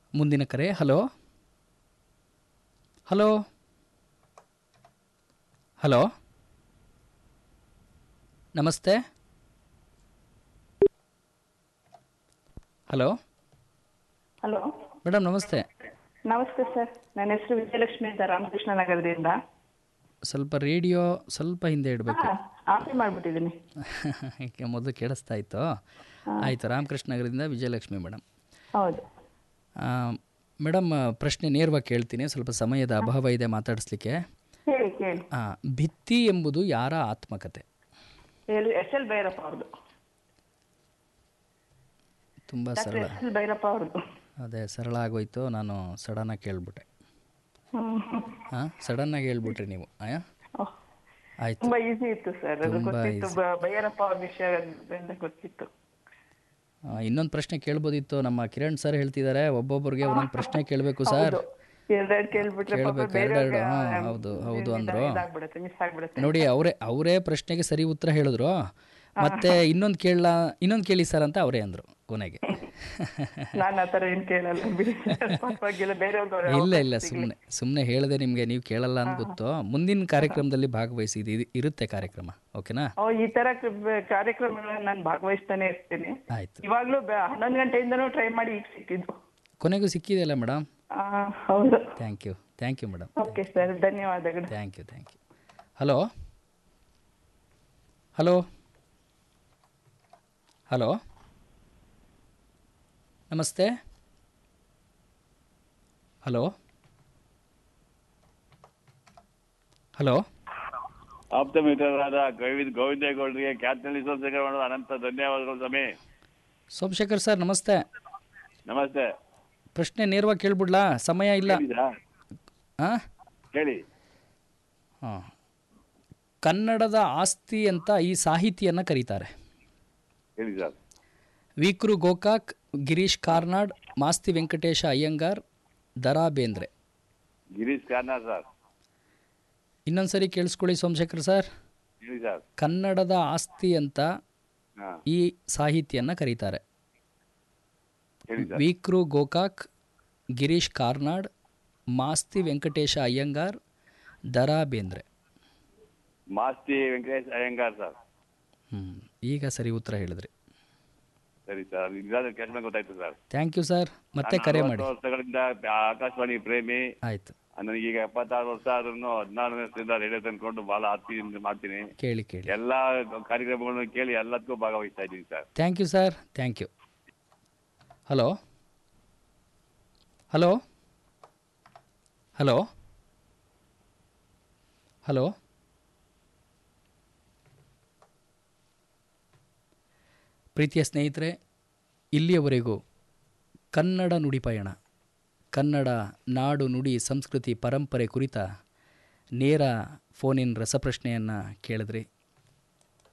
ಮುಂದಿನ ಕರೆ hello hello hello ನಮಸ್ತೆ ಹಲೋ ಹಲೋ ಮೇಡಮ್ ನಮಸ್ತೆ ನಮಸ್ತೆ ಸರ್ ನನ್ನ ಹೆಸರು ವಿಜಯಲಕ್ಷ್ಮಿ ಅಂತ ರಾಮಕೃಷ್ಣ ನಗರದಿಂದ ಸ್ವಲ್ಪ ರೇಡಿಯೋ ಸ್ವಲ್ಪ ಹಿಂದೆ ಇಡಬೇಕು ಆಫಿ ಮಾಡ್ಬಿಟ್ಟಿದ್ದೀನಿ ಯಾಕೆ ಮೊದಲು ಕೇಳಿಸ್ತಾ ಇತ್ತು ಆಯಿತು ರಾಮಕೃಷ್ಣ ನಗರದಿಂದ ವಿಜಯಲಕ್ಷ್ಮಿ ಮೇಡಮ್ ಹೌದು ಮೇಡಮ್ ಪ್ರಶ್ನೆ ನೇರವಾಗಿ ಕೇಳ್ತೀನಿ ಸ್ವಲ್ಪ ಸಮಯದ ಅಭಾವ ಇದೆ ಮಾತಾಡಿಸ್ಲಿಕ್ಕೆ ಹೇಳಿ ಕೇಳಿ ಆ, ಭಿತ್ತಿ ಎಂಬುದು ಯಾರ ಆತ್ಮಕತೆ ಹೇಳಿ ಎಸ್ ಎಲ್ ಭೈರಪ್ಪ ಅವ್ರದ್ದು ತುಂಬ ಡಾಕ್ಟರ್ ಸರಳ ಎಸ್ ಎಲ್ ಭೈರಪ್ಪ ಅವ್ರದ್ದು ಅದೇ ಸರಳ ಆಗೋಯ್ತು ನಾನು ಸಡನ್ನಾಗಿ ಕೇಳ್ಬಿಟ್ಟೆ ಹ್ಮ್. ಹಾಂ ಸಡನ್ನಾಗಿ ಹೇಳ್ಬಿಟ್ರಿ ನೀವು ಆಯಾ ಓಹ್, ಆಯಿತು ತುಂಬಾ ಈಸಿ ಇತ್ತು ಸರ್ ಅದು ತುಂಬಾ ಗೊತ್ತಿತ್ತು easy. ಬ- ಭೈರಪ್ಪ ಅವ್ರ ವಿಷಯದಿಂದ ಗೊತ್ತಿತ್ತು ಇನ್ನೊಂದು ಪ್ರಶ್ನೆ ಕೇಳ್ಬೋದಿತ್ತು ನಮ್ಮ ಕಿರಣ್ ಸರ್ ಹೇಳ್ತಿದ್ದಾರೆ ಒಬ್ಬೊಬ್ಬರಿಗೆ ಒಂದೊಂದು ಪ್ರಶ್ನೆ ಕೇಳಬೇಕು ಸರ್ ಹೌದು ಎರಡೆರಡು ಕೇಳ್ಬಿಟ್ರೆ ಪಾಪ ಕೇಳ್ಬೇಕು, ಬೇರೆಯವ್ರಿಗೆ, ಎರಡೆರಡು, ಹಾ, ಆ, ಹೌದು, ಹೌದು ಇದು ಅಂದ್ರು. ಇದಾಗ್ಬಿಡುತ್ತೆ ಮಿಸ್ ಆಗ್ಬಿಡುತ್ತೆ ನೋಡಿ ಅವರೇ ಅವರೇ ಪ್ರಶ್ನೆಗೆ ಸರಿ ಉತ್ತರ ಹೇಳಿದ್ರು ಮತ್ತೆ ಇನ್ನೊಂದು ಕೇಳಲ ಇನ್ನೊಂದು ಕೇಳಿ ಸರ್ ಅಂತ ಅವರೇ ಅಂದರು ಕೊನೆಗೆ ನಾನು ಆತರ ಏನ್ ಕೇಳಲ್ಲ ಬಿಡಿ ಸರ್ ಪರವಾಗಿಲ್ಲ ಬೇರೆಯವ್ರಿಗೆ ಇಲ್ಲ ಇಲ್ಲ ಸುಮ್ಮನೆ ಸುಮ್ಮನೆ ಹೇಳಿದೆ ನಿಮಗೆ ನೀವು ಕೇಳಲ್ಲ ಅಂತ ಗೊತ್ತು ಮುಂದಿನ ಕಾರ್ಯಕ್ರಮದಲ್ಲಿ ಭಾಗವಹಿಸಿ ಇದು ಇದು ಇರುತ್ತೆ ಕಾರ್ಯಕ್ರಮ ಓಕೆನಾ ಓ ಈ ತರ ಕ- ಕಾರ್ಯಕ್ರಮಗಳನ್ನ ನಾನು ಭಾಗವಹಿಸ್ತಾನೆ ಇರ್ತೀನಿ ಆಯಿತು ಇವಾಗ್ಲೂ ಬೆ- ಹನ್ನೊಂದು ಗಂಟೆಯಿಂದನೂ ಟ್ರೈ ಮಾಡಿ ಈಗ ಸಿಕ್ಕಿದ್ದು ಕೊನೆಗೂ ಸಿಕ್ಕಿದೆಯಲ್ಲ ಮೇಡಮ್ ಆ, ಹೌದು thank you thank you madam okay sir ಧನ್ಯವಾದಗಳು thank you thank you hello hello hello ನಮಸ್ತೆ ಹಲೋ ಹಲೋ ಆಪ್ತ ಮಿತ್ರರಾದ ಗೋವಿಂದ ಗೋವಿಂದೇಗೌಡರಿಗೆ ಖ್ಯಾತಿನಲ್ಲಿ ಸೋಲ್ಸಕ್ಕೆ ಮಾಡೋದು ಅನಂತ ಧನ್ಯವಾದಗಳು ಸ್ವಾಮಿ ಸೋಮಶೇಖರ್ ಸರ್ ನಮಸ್ತೆ ನಮಸ್ತೆ ಪ್ರಶ್ನೆ ನೇರವಾಗಿ ಕೇಳ್ಬಿಡ್ಲಾ ಸಮಯ ಇಲ್ಲ ಹೇಳಿದ್ರಾ ಹಾಂ ಹೇಳಿ ಹಾಂ ಕನ್ನಡದ ಆಸ್ತಿ ಅಂತ ಈ ಸಾಹಿತಿಯನ್ನು ಕರೀತಾರೆ ಹೇಳಿ ಸರ್ ವೀಕ್ರು ಗೋಕಾಕ್ ಗಿರೀಶ್ ಕಾರ್ನಾಡ್ ಮಾಸ್ತಿ ವೆಂಕಟೇಶ ಅಯ್ಯಂಗಾರ್ ದರಾ ಬೇಂದ್ರೆ ಗಿರೀಶ್ ಕಾರ್ನಾಡ್ ಸರ್ ಇನ್ನೊಂದ್ಸರಿ ಕೇಳಿಸ್ಕೊಳ್ಳಿ ಸೋಮಶೇಖರ್ ಸರ್ ಹೇಳಿ ಸರ್ ಕನ್ನಡದ ಆಸ್ತಿ ಅಂತ ಹಾ ಈ ಸಾಹಿತಿಯನ್ನು ಕರೀತಾರೆ ಹೇಳಿ ಸರ್ ವೀಕ್ರು ಗೋಕಾಕ್ ಗಿರೀಶ್ ಕಾರ್ನಾಡ್ ಮಾಸ್ತಿ ವೆಂಕಟೇಶ ಅಯ್ಯಂಗಾರ್ ದರಾ ಬೇಂದ್ರೆ ಮಾಸ್ತಿ ವೆಂಕಟೇಶ್ ಅಯ್ಯಂಗಾರ್ ಸರ್ ಹ್ಞೂ ಈಗ ಸರಿ ಉತ್ತರ ಹೇಳಿದ್ರಿ ಸರಿ ಸರ್ ಇದಾದ್ರೆ ಕೆಲಸ ಗೊತ್ತಾಯ್ತು ಸರ್ ಥ್ಯಾಂಕ್ ಯು ಸರ್ ಮತ್ತೆ ನಾನು ಕರೆ ಅರವತ್ತು ಮಾಡಿ ವರ್ಷಗಳಿಂದ ಆಕಾಶವಾಣಿ ಪ್ರೇಮಿ ಆಯಿತು ನನಗೀಗ ಎಪ್ಪತ್ತಾರು ವರ್ಷ ಆದ್ರೂ ಹದಿನಾರು ವರ್ಷದಿಂದ ರೇಡಿಯೋ ತಂದ್ಕೊಂಡು ಬಹಳ ಆಸಕ್ತಿಯಿಂದ ಮಾಡ್ತೀನಿ ಕೇಳಿ ಕೇಳಿ ಎಲ್ಲಾ ಕಾರ್ಯಕ್ರಮಗಳನ್ನು ಕೇಳಿ ಎಲ್ಲದಕ್ಕೂ ಭಾಗವಹಿಸ್ತಾ ಇದ್ದೀನಿ sir thank you sir thank you hello hello hello hello ಪ್ರೀತಿಯ ಸ್ನೇಹಿತರೆ ಇಲ್ಲಿಯವರೆಗೂ ಕನ್ನಡ ನುಡಿ ಪಯಣ ಕನ್ನಡ ನಾಡು ನುಡಿ ಸಂಸ್ಕೃತಿ ಪರಂಪರೆ ಕುರಿತ ನೇರ ಫೋನಿನ್ ರಸಪ್ರಶ್ನೆಯನ್ನು ಕೇಳಿದ್ರಿ